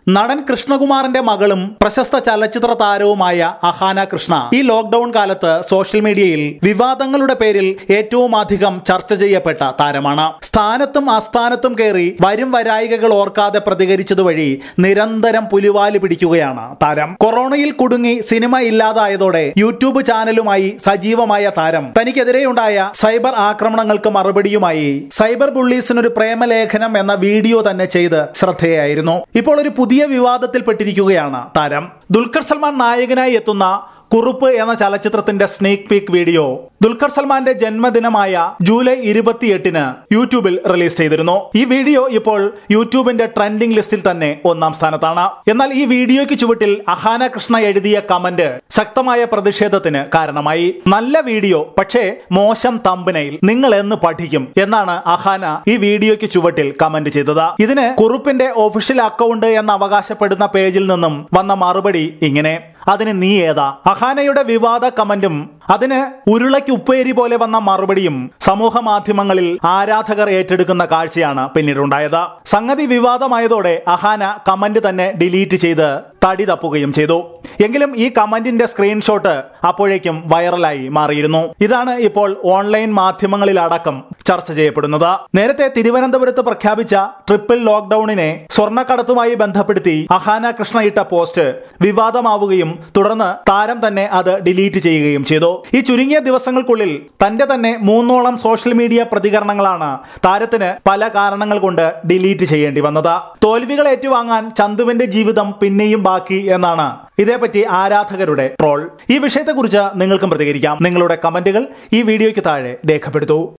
നടൻ കൃഷ്ണകുമാറിന്റെ മകളും പ്രശസ്ത ചലച്ചിത്ര താരവുമായ അഹാന കൃഷ്ണ ഈ ലോക്ഡൌൺ കാലത്ത് സോഷ്യൽ മീഡിയയിൽ വിവാദങ്ങളുടെ പേരിൽ ഏറ്റവും അധികം ചർച്ച ചെയ്യപ്പെട്ട താരമാണ് സ്ഥാനത്തും അസ്ഥാനത്തും കയറി വരും വരായികകൾ ഓർക്കാതെ പ്രതികരിച്ചതുവഴി നിരന്തരം പുലിവാല് പിടിക്കുകയാണ് താരം കൊറോണയിൽ കുടുങ്ങി സിനിമ ഇല്ലാതായതോടെ യൂട്യൂബ് ചാനലുമായി സജീവമായ താരം തനിക്കെതിരെയുണ്ടായ സൈബർ ആക്രമണങ്ങൾക്ക് മറുപടിയുമായി സൈബർ ബുള്ളീസിനൊരു പ്രേമലേഖനം എന്ന വീഡിയോ തന്നെ ചെയ്ത് ശ്രദ്ധേയായിരുന്നു ഇപ്പോൾ ഒരു പുതിയ വിവാദത്തിൽപ്പെട്ടിരിക്കുകയാണ് താരം ദുൽഖർ സൽമാൻ നായകനായി എത്തുന്ന കുറുപ്പ് എന്ന ചലച്ചിത്രത്തിന്റെ സ്നേക് പീക്ക് വീഡിയോ ദുൽഖർ സൽമാന്റെ ജന്മദിനമായ ജൂലൈ ഇരുപത്തിയെട്ടിന് യൂട്യൂബിൽ റിലീസ് ചെയ്തിരുന്നു ഈ വീഡിയോ ഇപ്പോൾ യൂട്യൂബിന്റെ ട്രെൻഡിംഗ് ലിസ്റ്റിൽ തന്നെ ഒന്നാം സ്ഥാനത്താണ് എന്നാൽ ഈ വീഡിയോയ്ക്ക് ചുവട്ടിൽ അഹാന കൃഷ്ണ എഴുതിയ കമന്റ് ശക്തമായ പ്രതിഷേധത്തിന് കാരണമായി നല്ല വീഡിയോ പക്ഷേ മോശം തമ്പനയിൽ നിങ്ങൾ എന്ന് പഠിക്കും എന്നാണ് അഹാന ഈ വീഡിയോയ്ക്ക് ചുവട്ടിൽ കമന്റ് ചെയ്തത് ഇതിന് കുറുപ്പിന്റെ ഒഫീഷ്യൽ അക്കൗണ്ട് എന്ന് അവകാശപ്പെടുന്ന പേജിൽ നിന്നും വന്ന മറുപടി ഇങ്ങനെ അതിന് നീ ഏതാ അഹാനയുടെ വിവാദ കമന്റും അതിന് ഉരുളയ്ക്ക് ഉപ്പേരി പോലെ വന്ന മറുപടിയും സമൂഹ മാധ്യമങ്ങളിൽ ആരാധകർ ഏറ്റെടുക്കുന്ന കാഴ്ചയാണ് പിന്നീടുണ്ടായത് സംഗതി വിവാദമായതോടെ അഹാന കമന്റ് തന്നെ ഡിലീറ്റ് ചെയ്ത് തടി തപ്പുകയും ചെയ്തു എങ്കിലും ഈ കമന്റിന്റെ സ്ക്രീൻഷോട്ട് അപ്പോഴേക്കും വൈറലായി മാറിയിരുന്നു ഇതാണ് ഇപ്പോൾ ഓൺലൈൻ മാധ്യമങ്ങളിലടക്കം ചർച്ച ചെയ്യപ്പെടുന്നത് നേരത്തെ തിരുവനന്തപുരത്ത് പ്രഖ്യാപിച്ച ട്രിപ്പിൾ ലോക്ഡൌണിനെ സ്വർണ്ണക്കടത്തുമായി ബന്ധപ്പെടുത്തി അഹാന കൃഷ്ണ ഇട്ട പോസ്റ്റ് വിവാദമാവുകയും തുടർന്ന് താരം തന്നെ അത് ഡിലീറ്റ് ചെയ്യുകയും ചെയ്തു ഈ ചുരുങ്ങിയ ദിവസങ്ങൾക്കുള്ളിൽ തന്റെ തന്നെ മൂന്നോളം സോഷ്യൽ മീഡിയ പ്രതികരണങ്ങളാണ് താരത്തിന് പല കാരണങ്ങൾ കൊണ്ട് ഡിലീറ്റ് ചെയ്യേണ്ടി വന്നത് തോൽവികൾ ഏറ്റുവാങ്ങാൻ ചന്തുവിന്റെ ജീവിതം പിന്നെയും ബാക്കി എന്നാണ് ഇതേപറ്റി ആരാധകരുടെ ട്രോൾ ഈ വിഷയത്തെക്കുറിച്ച് നിങ്ങൾക്കും പ്രതികരിക്കാം നിങ്ങളുടെ കമന്റുകൾ ഈ വീഡിയോയ്ക്ക് താഴെ രേഖപ്പെടുത്തൂ